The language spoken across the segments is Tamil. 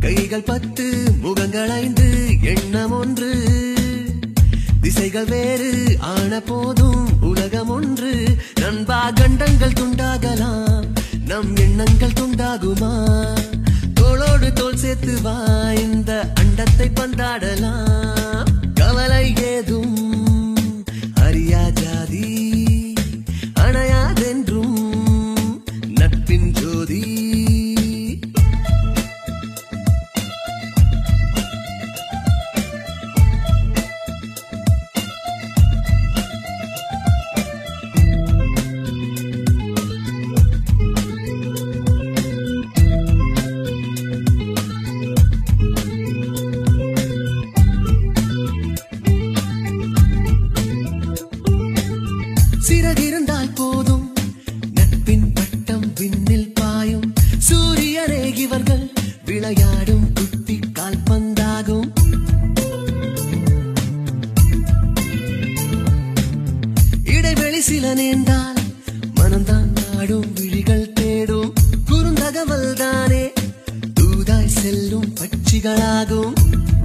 கைகள் பத்து முகங்கள் ஐந்து எண்ணம் ஒன்று திசைகள் வேறு ஆன போதும் உலகம் ஒன்று நண்பா கண்டங்கள் துண்டாகலாம் நம் எண்ணங்கள் துண்டாகுமா தோளோடு தோள் சேர்த்து வா இந்த அண்டத்தை பந்தாடலாம் கவலை ஏதும் அறியா ஜாதி அணையாதென்றும் நட்பின் ஜோதி சிறகிருந்தால் போதும் நட்பின் பட்டம் விண்ணில் பாயும் சூரியரே இவர்கள் விளையாடும் குட்டி கால்பந்தாகும் இடைவெளி சில நேர்ந்தால் மனம்தான் நாடும் விழிகள் தேடும் குறுந்தகவல் தானே தூதாய் செல்லும் பட்சிகளாகும்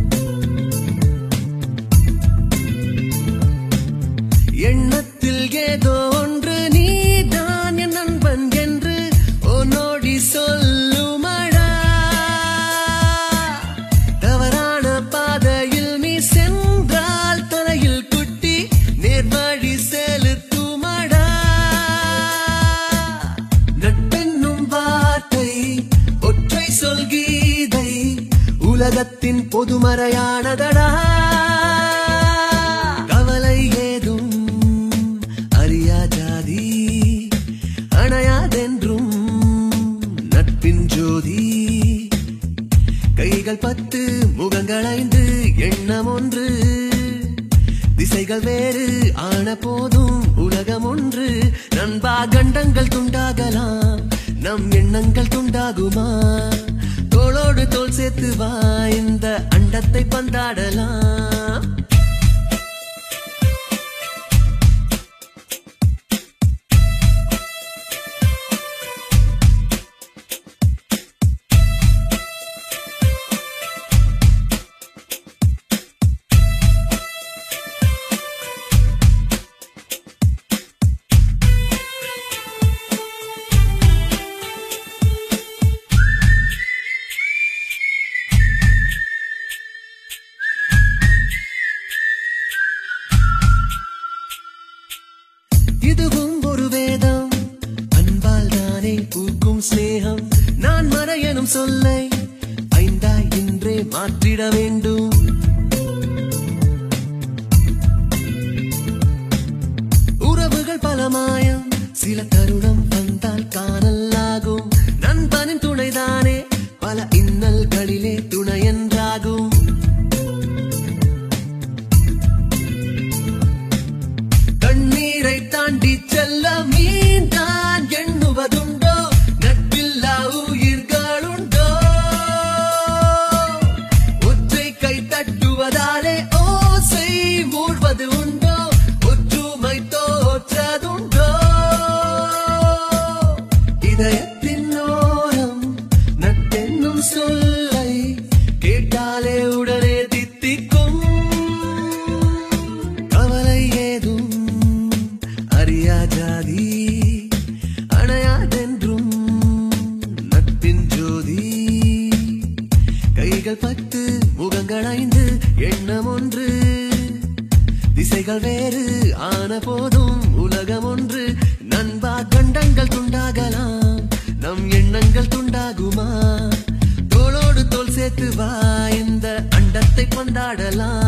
எண்ணத்தில் ஏதோ ஒன்று நீதான் என் நண்பன் என்று உன்னோடி சொல்லுமடா தவறான பாதையில் நீ சென்றால் தலையில் குட்டி நேர்வழி செலுத்துமடா நட்பென்னும் வார்த்தை ஒற்றை சொல் கீதை உலகத்தின் பொதுமறையானதடா கவலை ஏதும் அறியா ஜாதி அணையாதென்றும் நட்பின் ஜோதி கைகள் பத்து முகங்கள் ஐந்து எண்ணம் ஒன்று திசைகள் வேறு ஆன போதும் உலகம் ஒன்று நண்பா கண்டங்கள் துண்டாகலாம் நம் எண்ணங்கள் துண்டாகுமா தோளோடு தோள் சேர்த்து வா இந்த அண்டத்தை பந்தாடலாம் இதுவும் ஒரு வேதம் அன்பால் தானே பூக்கும் சிநேகம் நான் மறையனும் சொல்லை ஐந்தாய் இன்றே மாற்றிட வேண்டும் உறவுகள் பல மாயம் சில தருணம் வந்தால் காணலாகும் நண்பனின் துணைதானே பல இன்னல்களிலே துணை என்றாகும் கண்ணீரை தாண்டி செல்ல மீன்தான் எண்ணுவதுண்டோ நட்பில்லா உயிர்களுண்டோ ஒற்றை கை தட்டுவதாலே ஓசை மூழ்வது உண்டோ ஒற்றுமை தோற்றதுண்டோ இதயத்தின் ஓரம் நட்டென்னும் சொல்லை கேட்டாலே உடனே தித்திக்கும் கவலை ஏதும் அறியா ஜாதி அணையாதென்றும் நட்பின் ஜோதி கைகள் பத்து முகங்கள் ஐந்து எண்ணம் ஒன்று திசைகள் வேறு ஆன போதும் உலகம் ஒன்று நண்பா கண்டங்கள் துண்டாகலாம் நம் எண்ணங்கள் துண்டாகுமா தோளோடு தோள் சேர்த்து வா இந்த அண்டத்தை கொண்டாடலாம்